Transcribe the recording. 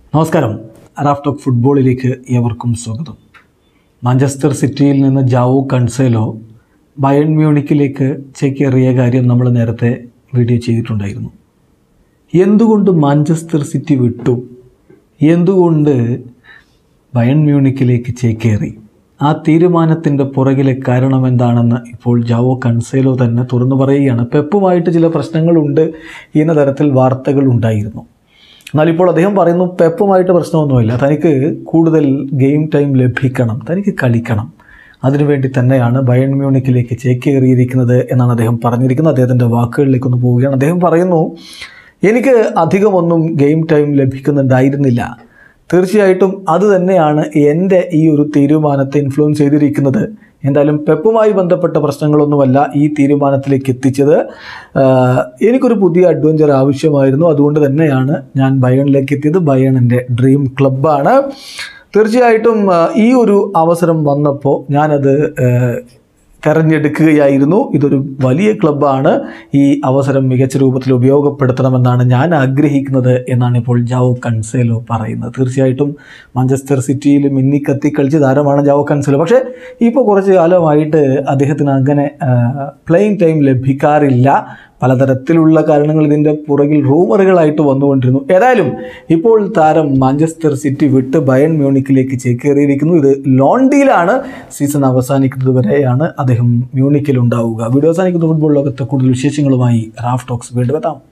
നമസ്കാരം Raf talk ഫുട്ബോളിലേക്ക് ഏവർക്കും സ്വാഗതം മാഞ്ചസ്റ്റർ സിറ്റിയിൽ നിന്ന് ജാവോ കൺസേലോ ബയൺ മ്യൂണിക്കിലേക്ക് ചേക്കേറിയ കാര്യം നമ്മൾ നേരത്തെ വീഡിയോ ചെയ്തിട്ടുണ്ടായിരുന്നു എന്തുകൊണ്ട് മാഞ്ചസ്റ്റർ സിറ്റി വിട്ടു എന്തുകൊണ്ട് ബയൺ മ്യൂണിക്കിലേക്ക് ചേക്കേറി ആ തീരുമാനത്തിൻ്റെ പുറകിലെ കാരണം എന്താണെന്ന് ഇപ്പോൾ ജാവോ കൺസേലോ തന്നെ തുറന്നു പറയുകയാണ് പെപ്പുമായിട്ട് ചില പ്രശ്നങ്ങളുണ്ട് എന്ന തരത്തിൽ വാർത്തകൾ ഉണ്ടായിരുന്നു എന്നാൽ ഇപ്പോൾ അദ്ദേഹം പറയുന്നു പെപ്പുമായിട്ട് പ്രശ്നമൊന്നുമില്ല തനിക്ക് കൂടുതൽ ഗെയിം ടൈം ലഭിക്കണം തനിക്ക് കളിക്കണം അതിനുവേണ്ടി തന്നെയാണ് ബയൺ മ്യൂണിക്കിലേക്ക് ചേക്കേറിയിരിക്കുന്നത് എന്നാണ് അദ്ദേഹം പറഞ്ഞിരിക്കുന്നത് അദ്ദേഹത്തിൻ്റെ വാക്കുകളിലേക്ക് ഒന്ന് പോവുകയാണ് അദ്ദേഹം പറയുന്നു എനിക്ക് അധികമൊന്നും ഗെയിം ടൈം ലഭിക്കുന്നുണ്ടായിരുന്നില്ല തീർച്ചയായിട്ടും അത് തന്നെയാണ് എൻ്റെ ഈ ഒരു തീരുമാനത്തെ ഇൻഫ്ലുവൻസ് ചെയ്തിരിക്കുന്നത് എന്തായാലും പെപ്പുമായി ബന്ധപ്പെട്ട പ്രശ്നങ്ങളൊന്നുമല്ല ഈ തീരുമാനത്തിലേക്ക് എത്തിച്ചത് ആഹ് എനിക്കൊരു പുതിയ അഡ്വഞ്ചർ ആവശ്യമായിരുന്നു അതുകൊണ്ട് തന്നെയാണ് ഞാൻ ബയണിലേക്ക് എത്തിയത് ബയൺ എൻ്റെ ഡ്രീം ക്ലബ്ബാണ് തീർച്ചയായിട്ടും ആഹ് ഈ ഒരു അവസരം വന്നപ്പോൾ ഞാനത് ആഹ് തെരഞ്ഞെടുക്കുകയായിരുന്നു ഇതൊരു വലിയ ക്ലബ്ബാണ് ഈ അവസരം മികച്ച രൂപത്തിൽ ഉപയോഗപ്പെടുത്തണമെന്നാണ് ഞാൻ ആഗ്രഹിക്കുന്നത് എന്നാണ് ഇപ്പോൾ ജാവോ കൺസേലോ പറയുന്നത് തീർച്ചയായിട്ടും മാഞ്ചസ്റ്റർ സിറ്റിയിൽ മിന്നി കത്തി കളിച്ച താരമാണ് ജാവോ കൺസേലോ പക്ഷേ ഇപ്പോൾ കുറച്ച് കാലമായിട്ട് അദ്ദേഹത്തിന് അങ്ങനെ പ്ലേയിങ് ടൈം ലഭിക്കാറില്ല പലതരത്തിലുള്ള കാരണങ്ങൾ ഇതിൻ്റെ പുറകിൽ റൂമറുകളായിട്ട് വന്നുകൊണ്ടിരുന്നു ഏതായാലും ഇപ്പോൾ താരം മാഞ്ചസ്റ്റർ സിറ്റി വിട്ട് ബയൺ മ്യൂണിക്കിലേക്ക് ചേക്കേറിയിരിക്കുന്നു ഇത് ലോൺ ഡീലാണ് സീസൺ അവസാനിക്കുന്നത് വരെയാണ് അദ്ദേഹം മ്യൂണിക്കിൽ ഉണ്ടാവുക വീഡിയോ അവസാനിക്കുന്ന ഫുട്ബോൾ ലോകത്തെ കൂടുതൽ വിശേഷങ്ങളുമായി റാഫ് ടോക്സ് വീണ്ടും എത്താം